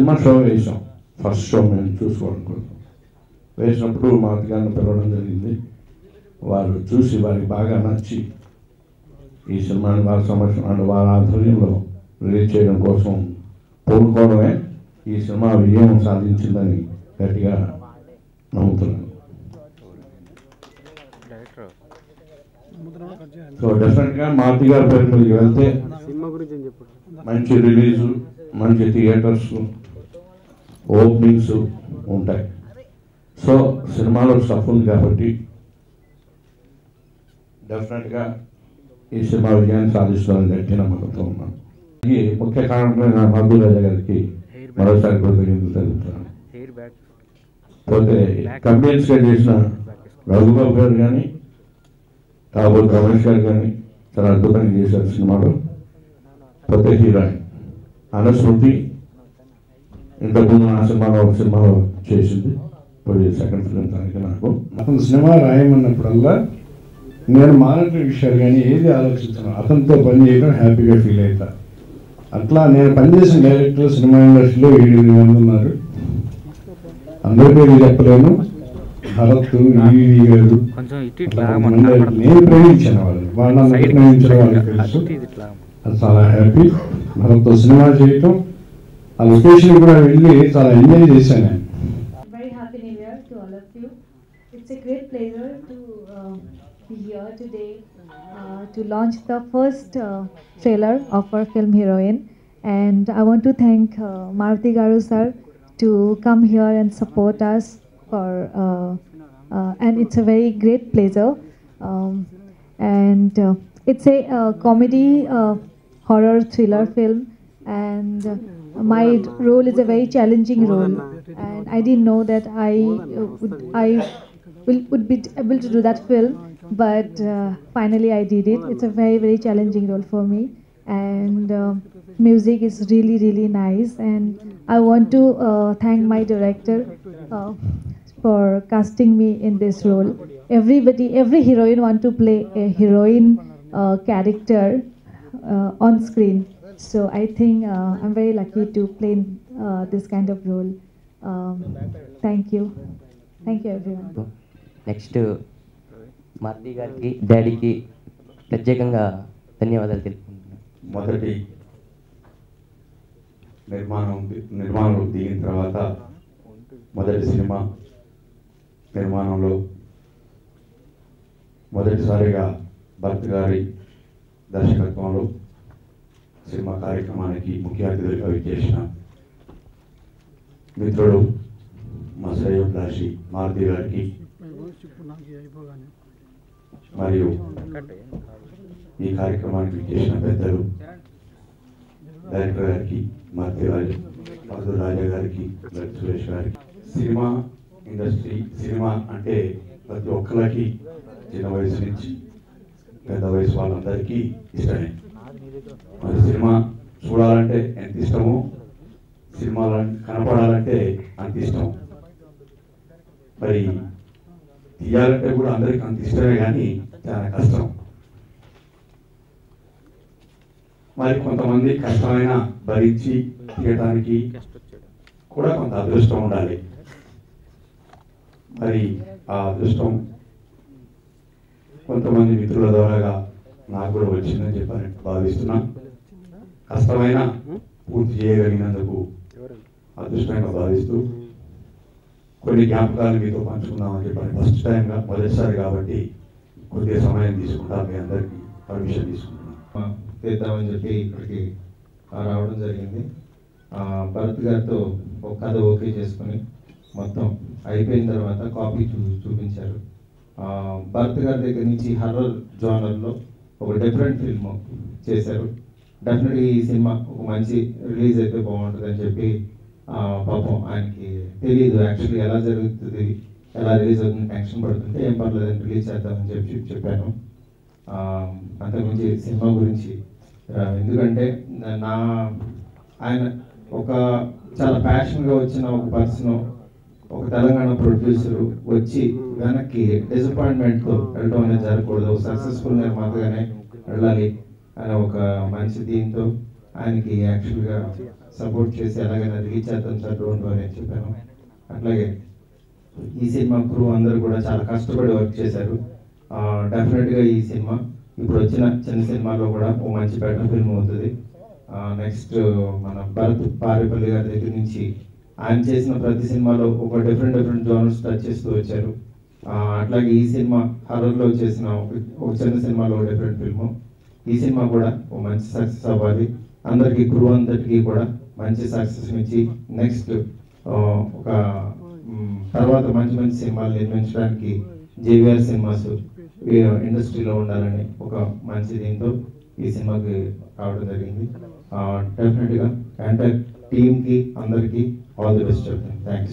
Cinema show వేసాం first show మేము చూసుకోవడం కోసం వేసినప్పుడు మా అత్తగారిని పిలవడం జరిగింది వారు చూసి వారికి బాగా నచ్చి ఈ సినిమాని వారి సమక్షంలో వారి ఆధ్వర్యంలో రిలీజ్ చేయడం కోసం కోరుకోవడమే ఈ సినిమా విజయం సాధించిందని గట్టిగా నమ్ముతున్నాను సో డెఫినెట్గా మారుతి గారి పేరు మీదకి వెళ్తే సినిమా గురించి ఏం చెప్పు మంచి రిలీజు మంచి థియేటర్స్ ఓపెనింగ్స్ ఉంటాయి సో సినిమాలో స్టఫ్ ఉంది కాబట్టి డెఫినెట్గా ఈ సినిమా విజయాన్ని సాధిస్తుందని గట్టి నమ్మకంతో ఉన్నాను ఈ ముఖ్య కారణమైన మధు రాజా గారికి మరోసారి కృతజ్ఞతలు తెలుపుతున్నాను హెయిర్ బ్యాక్ పోతే కంపెనీస్గా చేసిన రఘుబాబు గారు కానీ కాబోతు రమేష్ గారు కానీ చాలా అద్భుతంగా చేశారు సినిమాలో పోతే హీరోయిన్ అనుస్మృతి ఇంతకుముందు నా సినిమాలో ఒక సినిమాలో చేసింది ఇప్పుడు ఇది సెకండ్ ఫిలిం తనకి నాకు అతను సినిమా రాయమన్నప్పుడల్లా నేను మానిటరీ విషయాలు కానీ ఏది ఆలోచించను అతనితో పని చేయడం హ్యాపీగా ఫీల్ అవుతా అట్లా నేను పనిచేసిన డైరెక్టర్ సినిమా ఇండస్ట్రీలో ఏడు ఎనిమిది మంది ఉన్నారు అందరి పేరు చెప్పలేను భరత్ ఈవి గారు కొంచెం ఇటు అట్లా ఇట్లా కొంతమంది నేను ప్రేమించాను వాళ్ళని వాళ్ళని అందరూ ప్రేమించడం వాళ్ళకి తెలుసు అటు ఇది ఇట్లా అది చాలా హ్యాపీ భరత్తో సినిమా చేయటం ఆ లొకేషన్ కూడా వెళ్ళి చాలా ఎంజాయ్ చేశాను నేను Very happy New Year to all of you. It's a great pleasure to uh, be here today uh, to launch the first uh, trailer of our film Heroine. And I want to thank uh, Maruti Garu sir to come here and support us for, uh, uh, and it's a very great pleasure. Um, and uh, it's a uh, comedy uh, horror thriller film and uh, my role is a very challenging role and i didn't know that i uh, would i will, would be able to do that film but uh, finally i did it it's a very very challenging role for me and uh, music is really really nice and i want to uh, thank my director uh, for casting me in this role everybody every heroine want to play a heroine uh, character uh, on screen. So I think uh, I'm very lucky to play in, uh, this kind of role. Um, thank you. Thank you, everyone. Next Maruti గారికి డాడీకి ప్రత్యేకంగా ధన్యవాదాలు తెలుపుకుంటున్నాను మొదటి నిర్మాణం నిర్మాణంలో దిగిన తర్వాత మొదటి సినిమా నిర్మాణంలో మొదటిసారిగా భరత్ గారి దర్శకత్వంలో సినిమా కార్యక్రమానికి ముఖ్య అతిథులుగా విచ్చేసిన మిత్రుడు మా శ్రేయోభిలాషి మారుతి గారికి మరియు ఈ కార్యక్రమానికి విచ్చేసిన పెద్దలు డైరెక్టర్ గారికి మారుతి రాజు మధుర్ రాజా గారికి గట్టి సురేష్ గారికి సినిమా ఇండస్ట్రీ సినిమా అంటే ప్రతి ఒక్కరికి చిన్న వయసు నుంచి పెద్ద వయసు వాళ్ళందరికీ ఇష్టమే మరి సినిమా చూడాలంటే ఎంత ఇష్టమో సినిమా కనపడాలంటే అంత ఇష్టం మరి తీయాలంటే కూడా అందరికీ అంత ఇష్టమే కానీ చాలా కష్టం మరి కొంతమంది కష్టమైన భరించి తీయటానికి కూడా కొంత అదృష్టం ఉండాలి మరి ఆ అదృష్టం కొంతమంది మిత్రుల ద్వారాగా నాకు కూడా వచ్చిందని చెప్పని భావిస్తున్నా కష్టమైన పూర్తి చేయగలిగినందుకు అదృష్టంగా భావిస్తూ కొన్ని జ్ఞాపకాలు మీతో పంచుకుందామని చెప్పని ఫస్ట్ టైంగా మొదటిసారి కాబట్టి కొద్దిగా సమయం తీసుకుంటా మీ అందరికీ పర్మిషన్ తీసుకుంటున్నాను తీద్దామని చెప్పి ఇక్కడికి ఆ, రావడం జరిగింది ఆ, భరత్ గారితో ఒక కథ ఓకే చేసుకొని మొత్తం అయిపోయిన తర్వాత కాపీ చూ చూపించారు ఆ, భరత్ గారి దగ్గర నుంచి హర్రర్ జానర్లో ఒక డిఫరెంట్ ఫిల్మ్ చేశారు డెఫినెట్గా ఈ సినిమా ఒక మంచి రిలీజ్ అయితే బాగుంటుందని చెప్పి ఆ, పాపం ఆయనకి తెలియదు యాక్చువల్లీ ఎలా జరుగుతుంది ఎలా రిలీజ్ అవుతుంది టెన్షన్ పడుతుంటే ఏం పర్లేదని రిలీజ్ చేద్దామని చెప్పి చెప్పాను ఆ, అంతకుమించి సినిమా గురించి ఆ, ఎందుకంటే నా- నా ఆయన ఒక చాలా ప్యాషన్గా వచ్చిన ఒక పర్సన్ ఒక తెలంగాణ ప్రొడ్యూసర్ వచ్చి వెనక్కి డిసప్పాయింట్మెంట్తో వెళ్ళడం అనేది జరగకూడదు ఒక సక్సెస్ఫుల్ నిర్మాతగానే వెళ్ళాలి అనే ఒక మంచి దీంతో ఆయనకి యాక్చువల్గా సపోర్ట్ చేసి ఎలాగైనా రిలీజ్ చేద్దాం సార్ డోంట్ వరీ అని చెప్పాను అట్లాగే ఈ సినిమా క్రూ అందరూ కూడా చాలా కష్టపడి వర్క్ చేశారు డెఫినెట్గా ఈ సినిమా ఇప్పుడు వచ్చిన చిన్న సినిమాలో కూడా ఓ మంచి బెటర్ ఫిల్మ్ అవుతుంది నెక్స్ట్ మన భరత్ పారేపల్లి గారి దగ్గర నుంచి ఆయన చేసిన ప్రతి సినిమాలో ఒక డిఫరెంట్ డిఫరెంట్ జోనర్స్ టచ్ చేస్తూ వచ్చారు ఆ, అట్లాగే ఈ సినిమా హర్రర్లో చేసిన ఒక- ఒక చిన్న సినిమాలో డిఫరెంట్ ఫిల్మ్ ఈ సినిమా కూడా ఒక మంచి సక్సెస్ అవ్వాలి అందరికీ క్రూ అంతటికీ కూడా మంచి సక్సెస్ ఇచ్చి నెక్స్ట్ ఒక మ్, తర్వాత మంచి మంచి సినిమాలు నిర్మించడానికి జేవిఆర్ సినిమాస్ ఇండస్ట్రీలో ఉండాలని ఒక మంచి దీంతో ఈ సినిమాకి రావడం జరిగింది డెఫినెట్గా ఎంటైర్ టీమ్కి అందరికీ ఆల్ ది బెస్ట్ చెప్తాను థ్యాంక్స్